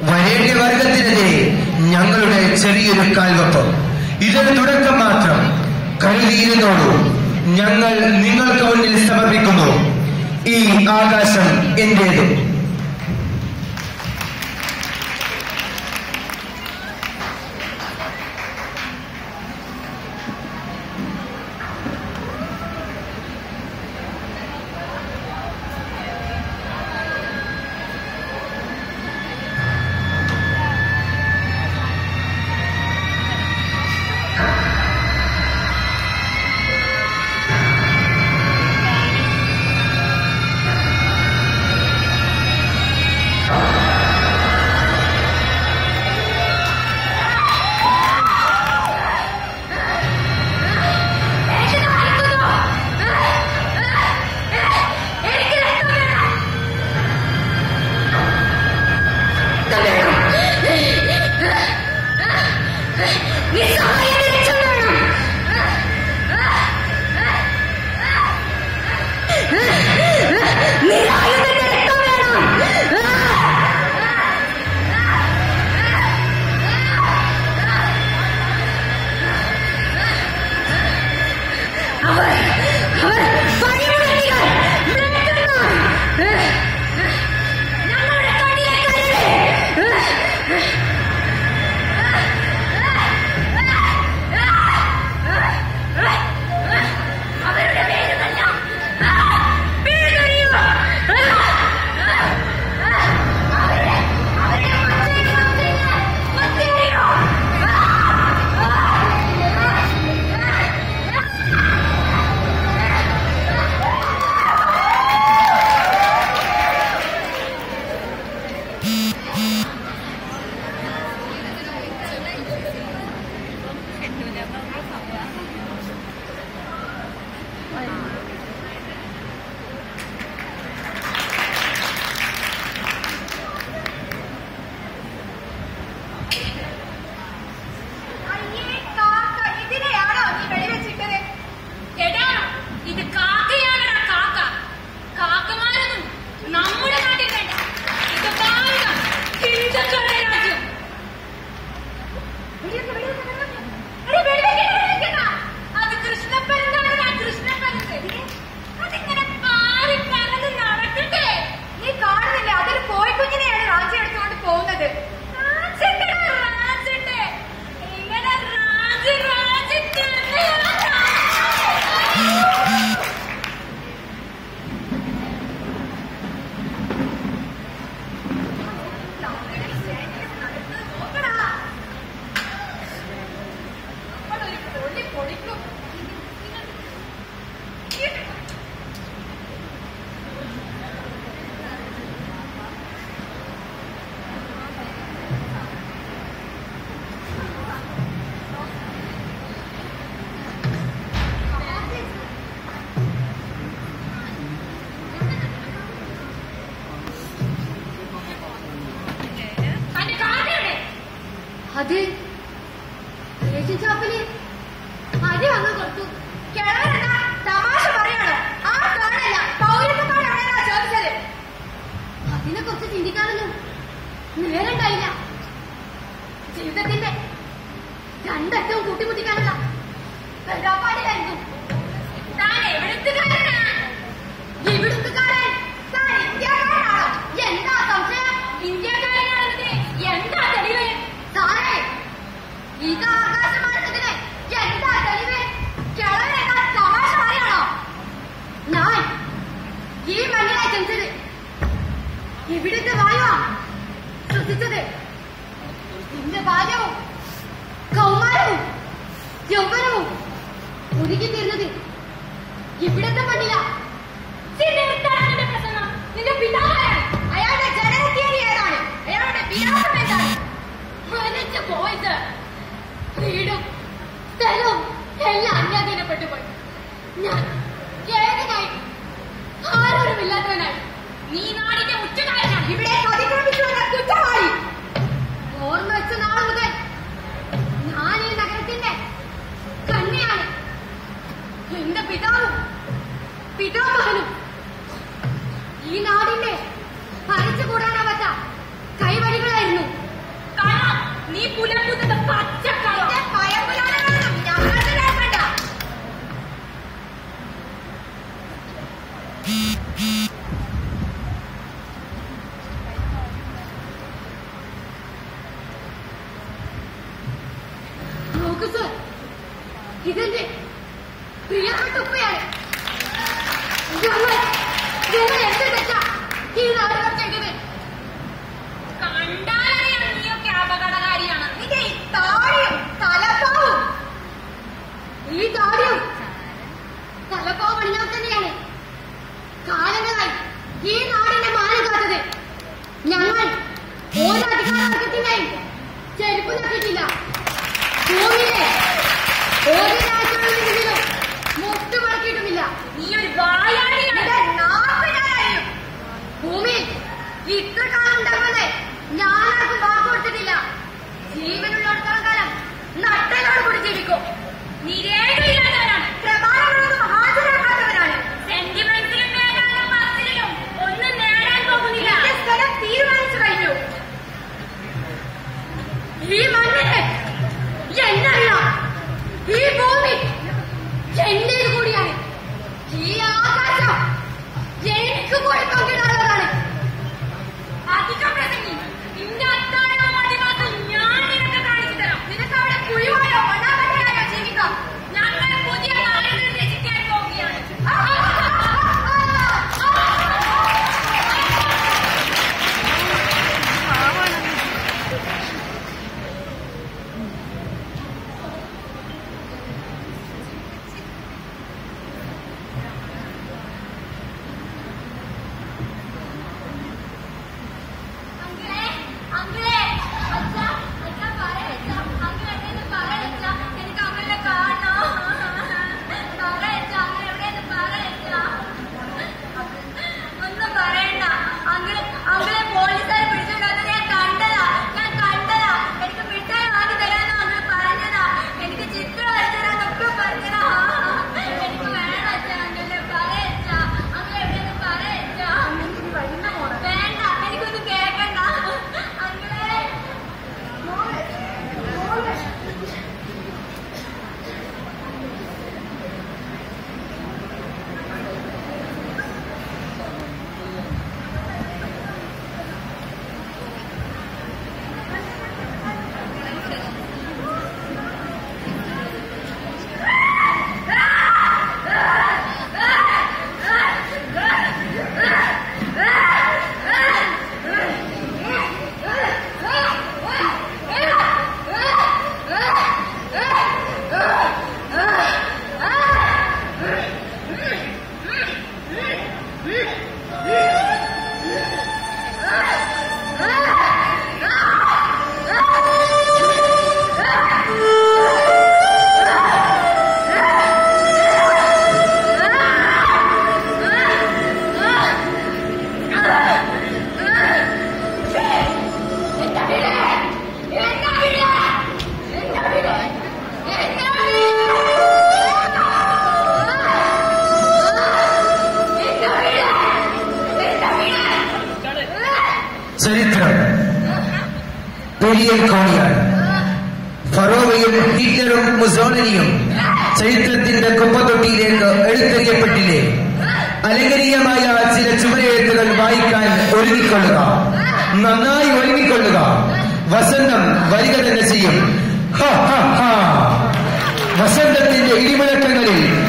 വരേണ്യ വർഗത്തിനെതിരെ ഞങ്ങളുടെ ചെറിയൊരു കാൽവെപ്പ് ഇതൊരു തുടക്കം മാത്രം കരുതിയിരുന്നോളൂ ഞങ്ങൾ നിങ്ങൾക്ക് മുന്നിൽ സമർപ്പിക്കുന്നു ഈ ആകാശം എന്റേതും അവർ അവർ പണിമുടക്കികൾ ബ്ലേഡുകൾ. ഞങ്ങളുടെ കണ്ണിലെ കരട്. അവരുടെ പേരുകളെല്ലാം പേരുകറിയോ അവരുടെ അവരുടെ മത്തേക്ക് മത്തേക്ക് മത്തേറിയോ അയ്യേ, കാക്ക, ഇതിനെയാണോ നീ വെടിവെച്ചിട്ടത്? എടാ ഇത് കാക്കയാണടാ കാക്ക കാക്കമാരൊന്നും നമ്മുടെ നാട്ടിൽ വേണ്ട ഇത് ഭാരത ഹിന്ദുക്കളുടെ രാജ്യം വെടിവെക്ക്, വെടിവെക്ക്, വെടിവെക്ക്. എടി, വെടിവെക്കണ്ട, വെടിവെക്കണ്ട. അത് കൃഷ്ണപ്പരുന്താണടാ കൃഷ്ണപ്പരുന്ത് അതിങ്ങനെ പാറി പറന്ന് നടക്കട്ടെ നീ കാണുന്നില്ല അതൊരു കോഴിക്കുഞ്ഞിനെയാണ് റാഞ്ചി എടുത്തുകൊണ്ട് പോകുന്നത് റാഞ്ചിട്ടെടാ, റാഞ്ചിട്ടെ. ഇങ്ങനെ റാഞ്ചി റാഞ്ചി തിന്നയാ നോക്കടാ. നമ്മളൊരു പൊടി പൊടിക്കും. തന്റെ കാർഡെവിടെ അത് റേഷൻ ഷോപ്പില് അരി വന്ന് കൊടുത്തു കിഴവനെന്താ തമാശ പറയണോ ആ കാണല്ല പൗരത്വക്കാട് എവിടെയാ ചോദിച്ചത് അതിനെ കുറിച്ച് ചിന്തിക്കാനൊന്നും നേരണ്ടായില്ല ജീവിതത്തിന്റെ രണ്ടറ്റവും കൂട്ടിമുട്ടിക്കാനുള്ള പെടാപ്പാടിലായിരുന്നു താൻ എവിടുത്തുകാരനാ ഇവിടുത്തുകാരൻ താൻ ഇന്ത്യക്കാരനാണോ എന്താ സംശയം ഇന്ത്യക്കാരനാണെന്ന് എന്താ തെളിവ് സാറേ ഇത് ആകാശമാർഗത്തിലെ എന്താ തെളിവ് കിളവനെന്താ തമാശ പറയണോ ഞാൻ ഈ മണ്ണിനെ ജനിച്ചത് ഇവിടുത്തെ വായുവാ ശ്വസിച്ചത് എന്റെ ബാല്യവും കൗമാരവും യൗവനവും നീ പുലർത്തുന്നത് പച്ചക്കളം എന്റെ പയമ്പുരാണങ്ങളൊന്നും ഞങ്ങൾക്ക് കേൾക്കണ്ട. നോക്കൂ സർ ഇതെന്റെ പ്രിയപ്പെട്ട ഉപ്പയാണ് ഞങ്ങൾ ഞങ്ങൾ എന്ത് തെറ്റാ ഈ നാടുകൾ ചെയ്തത് കണ്ടാലറിയാം നീയൊക്കെ അപകടകാരിയാണ് നിന്റെ ഈ താടിയും തലപ്പാവും ഈ താടിയും തലപ്പാവും അണിഞ്ഞാൽ തന്നെയാണ് കാലങ്ങളായി ഈ നാടിന്റെ മാനം കാത്തത് ഞങ്ങൾ ഓരോ അധികാരത്തിന്റെയും ചെരുപ്പ് നട്ടിട്ടില്ല ഭൂമിയിലെ ഓരോ രാജ്യങ്ങളിൽ നിന്നും മുട്ട് മടക്കിയിട്ടുമില്ല നീ ഒരു വായാടിയാണ് ഇവിടെ നാപ്പിനാരായും ഭൂമിയിൽ ഇത്ര കാലം ഉണ്ടാകുന്നത് ഞാനാർക്കും വാക്ക് കൊടുത്തിട്ടില്ല ജീവനുള്ളിടത്തോളം കാലം നട്ടലോട് കൂടി ജീവിക്കും നീ രേഖയില്ലാത്തവരാണ് പ്രമാണങ്ങളൊന്നും ഹാജരാക്കാത്തവരാണ് സെന്റിമെന്റ്സിലും നേടാനും മസിലും ഒന്നും നേടാൻ പോകുന്നില്ല എന്റെ സ്ഥലം തീരുമാനിച്ചു കഴിഞ്ഞു ഈ മണ്ണിന് എന്നറിയാം ഈ ഭൂമി എന്റേത് കൂടിയാണ് ഈ ആകാശം എനിക്ക് കൂടി പങ്കിടാനുള്ളതാണ് അധികം പ്രസംഗി നിന്റെ അത്താഴവും അടിമാസം ഞാൻ നിനക്ക് കാണിച്ചു തരാം നിനക്ക് അവിടെ കുഴിവായോ മണ്ണാകട്ടയായോ ജീവിക്കാം ഞങ്ങൾ പുതിയ നാടുകൾ രചിക്കാൻ പോവുകയാണ് അങ്കിളെ അങ്കിളെ അച്ഛാ അച്ഛാ പറയച്ചാ അങ്കിൾ എവിടെയെന്ന് പറയച്ചാ എനിക്ക് അങ്കിളിനെ കാണണം പറയച്ചാ അങ്കിൾ എവിടെയെന്ന് പറയച്ചാ ഒന്നും പറയണ്ട അങ്കിൾ അങ്കിളെ പോലീസുകാർ പിടിച്ചുകൊണ്ടുവന്ന് ഞാൻ കണ്ടതാ ഞാൻ കണ്ടതാ എനിക്ക് മിഠായി വാങ്ങി തരാന്ന് അങ്കിൾ പറഞ്ഞതാ എനിക്ക് ചിത്രം വരച്ചു തരാന്നൊക്കെ പറഞ്ഞതാ എനിക്ക് വേണം അച്ഛാ അങ്കിളിനെ പറയച്ചാ അങ്കിൾ എവിടെയെന്ന് പറയച്ചാ വേണ്ട എനിക്കൊന്നും കേൾക്കണ്ട അങ്കിളെ മോളെ മോളെ ചരിത്രം പെരിയൽ കോണിയാണ് ഫറോവയും ഹിറ്റ്ലറും മുസോളിനിയും ചരിത്രത്തിന്റെ കുപ്പത്തൊട്ടിയിലേക്ക് എടുത്തെറിയപ്പെട്ടില്ലേ അലങ്കരീയമായ ചില ചുവരെഴുത്തുകൾ വായിക്കാൻ ഒരുങ്ങിക്കൊള്ളുക നന്നായി ഒരുങ്ങിക്കൊള്ളുക വസന്തം വരിക തന്നെ ചെയ്യും ഹ, ഹ, ഹ. വസന്തത്തിന്റെ ഇടിമുഴക്കങ്ങളിൽ